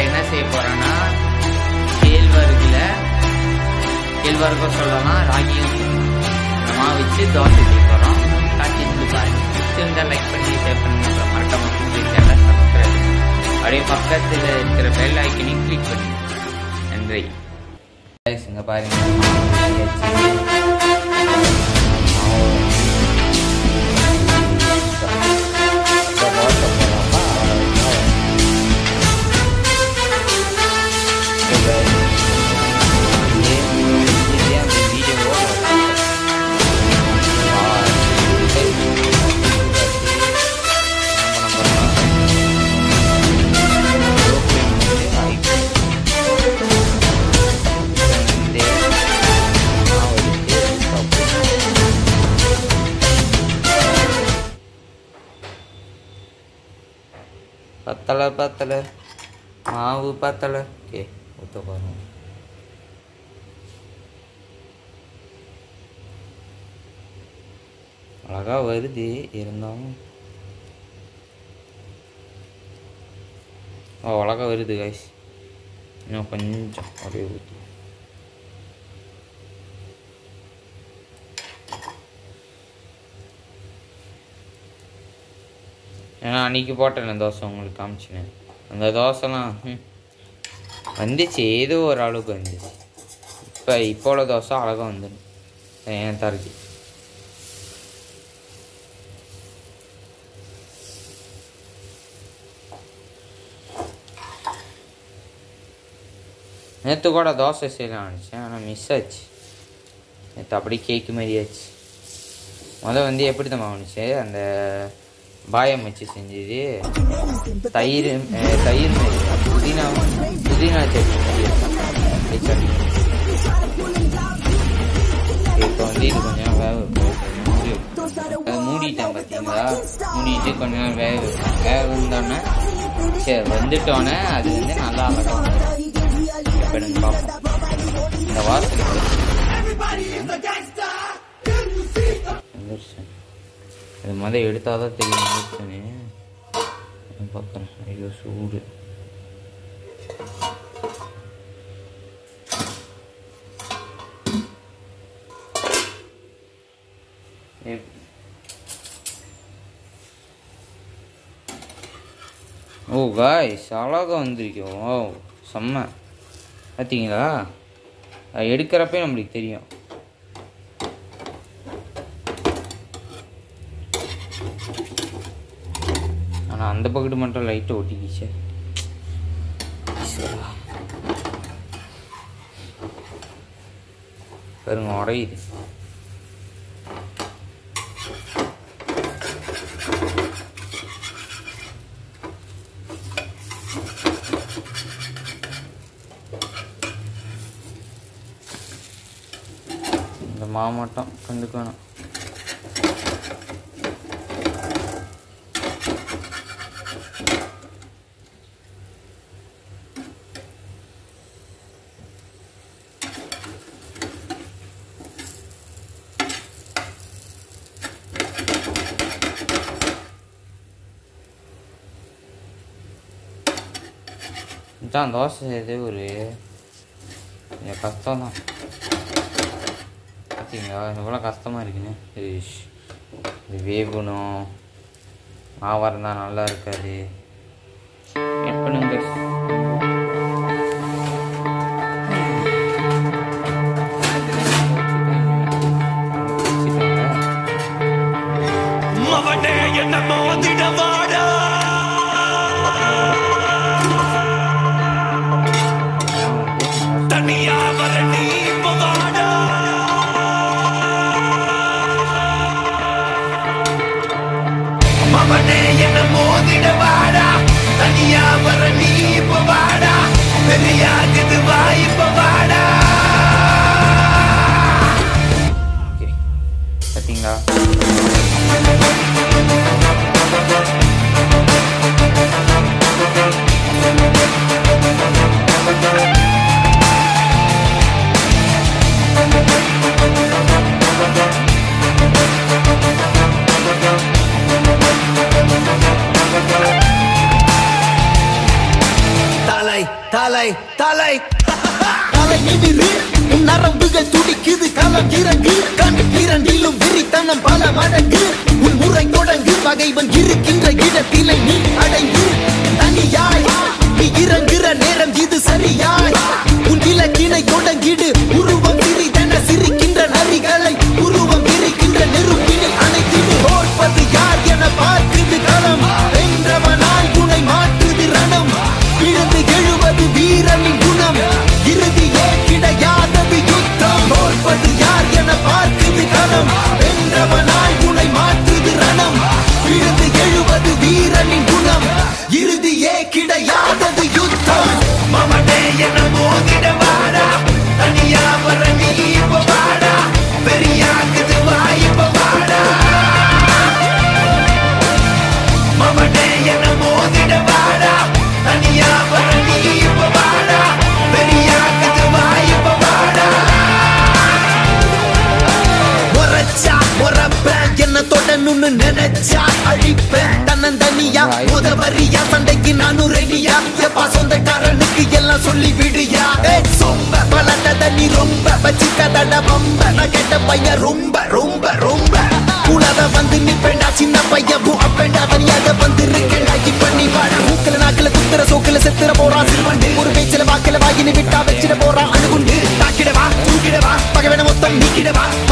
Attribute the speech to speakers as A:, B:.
A: இதில் என்ன செய்ய போகிறேன்னா கேழ்வரகுல கேழ்வரகும் சொல்லலாம் ராகியும் சொல்லலாம் இந்த மாவு வச்சு தோசை செய்ய போகிறோம் காட்சி இருந்து பாருங்க பிடிச்சிருந்தா லைக் பண்ணி ஷேர் பண்ணி மறக்காம சேனல் சப்ஸ்கிரைப் அப்படியே பக்கத்தில் இருக்கிற பெல் ஐக்கனையும் கிளிக் பண்ணி நன்றி Guys, இங்க பாருங்க மாவு ரெடியாச்சு. பத்தலை பத்தலை மாவு பத்தலை ஓகே ஊற்ற பாருங்க அழகா வருது இருந்தாலும் ஓ அழகா வருது கைஸ் இன்னும் கொஞ்சம் அப்படியே ஊற்றி ஏன்னா அன்னைக்கு போட்டேன் தோசை உங்களுக்கு காமிச்சினேன் அந்த தோசைலாம் ம், வந்துச்சு ஏதோ ஒரு அளவுக்கு வந்துச்சு இப்போ இப்போ உள்ள தோசை அழகாக வந்துடும் ஏன் தரக்கு நேற்று கூட தோசை செய்யலாம் நினச்சேன் ஆனால் மிஸ் ஆச்சு நேற்று அப்படியே கேக்கு மாதிரி ஆச்சு முதல் வந்து எப்படி தான் வந்துச்சு அந்த பாயம் வச்சு செஞ்சது தயிர் அஹ், தயிர் மாதிரி புதினா புதினா சட்னி மாதிரி அப்படி சட்னி இப்போ வந்து இது கொஞ்சம் வேக வைப்போம். மூடி வைப்போம். அது மூடிட்டேன் பார்த்தீங்களா மூடிட்டு கொஞ்ச நேரம் வேக வைப்பேன் வேக வந்தோடனே சரி வந்துட்டோன்னே அது வந்து நல்லா அழகாக இப்போ எனக்கு பார்ப்போம் இந்த வாசனை வந்துருச்சு இது மொதல் எடுத்தால் தான் தெரியும் வந்துருச்சுன்னு நான் பார்க்குறேன் ஐயோ சூடு எப்- ஓ காய்ஸ் அழகாக வந்திருக்கு ஓ செம்ம பார்த்தீங்களா அது எடுக்கிறப்பே நம்மளுக்கு தெரியும் ஆனால் அந்த பக்கெட்டு மட்டும் லைட்டை ஒட்டிக்கிச்சு ஈஸ்வரா. பாருங்க உடையுது இந்த மாவு மட்டும் கண்டுக்கணும் இதான் தோசை செய்யறது ஒரு கொஞ்சம் கஷ்டம் தான் பார்த்தீங்களா எவ்வளோ கஷ்டமாக இருக்குன்னு இஷ். இது வேகணும் மாவாக இருந்தால் நல்லா இருக்காது எப்படிங்க
B: மவனே என்ன மோதிட வாடா தனியா வர நீ இப்ப வாடா மவனே என்ன மோதிட வாடா தனியா வர நீ இப்ப வாடா பெரியாகுது வா இப்ப வாடா
A: ஓகே பார்த்தீங்களா
B: தலை தலை
C: தலை நிமிரு உன் நரம்புகள் துடிக்குது களம் இறங்கு கண் இரண்டிலும் விரித்தனம் பல மடங்கு உன் முறை தொடங்கு பகைவன் இருக்கின்ற இடத்திலே நீ அடைந்து தனியாய் நீ இறங்குற நேரம் இது சரியாய் உன் இலக்கினை தொடங்கிடு உருவம் சிறிதென சிரிக்கின்ற நரிகளை உருவம் விரிக்கின்ற நெருப்பினை அணைத்திடு தோற்பது யார் என பார்க்குது களம் வென்றவனாய் உனை மாற்றுது ரணம் விழுந்து எழுவது வீரனின் குணம் இறுதியே கிடையாதது யுத்தம் தோற்பது யார் என பார்க்குது களம் வென்றவனாய் உனை மாற்றுது ரணம் விழுந்து எழுவது வீரனின் குணம் இறுதியே கிடையாதது யுத்தம்
B: மமனே என மோதிட வாடா தனியா வர நீ இப்ப வாடா பெரியாக்குது வாய்ப்ப வாடா மமனே என மோதிட வாடா தனியா வர நீ இப்ப வாடா பெரியாக்குது வாய்ப்ப வாடா
C: உரைச்சா உறப்பேன் என்ன தொடணும்னு நினைச்சா அழிப்பேன் தன்னந்தனியா உதவறியா சண்டைக்கு நானும் ரெடியா எப்பா சொந்தக்காரனுக்கு எல்லாம் சொல்லி விடியா ஏய், சொம்ப பலட்டத நீ ரொம்ப வச்சுக்கதட வம்ப நான் கேட்ட பையன் ரொம்ப ரொம்ப ரொம்ப கூடாத வந்து நிப்பேண்டா சின்ன பையன் பூ அப்பேண்டா தனியாக வந்து இருக்கேண்டா இப்ப நீ வாழ மூக்கல நாக்கல குத்துற சோக்கல செத்துற போறான் சிறுவண்டு ஒரு பேச்சில வாக்கில வாயினு விட்டா வச்சிட போறான் அணுகுண்டு தாக்கிடவா தூக்கிடவா பகவன மொத்தம் நீக்கிடவா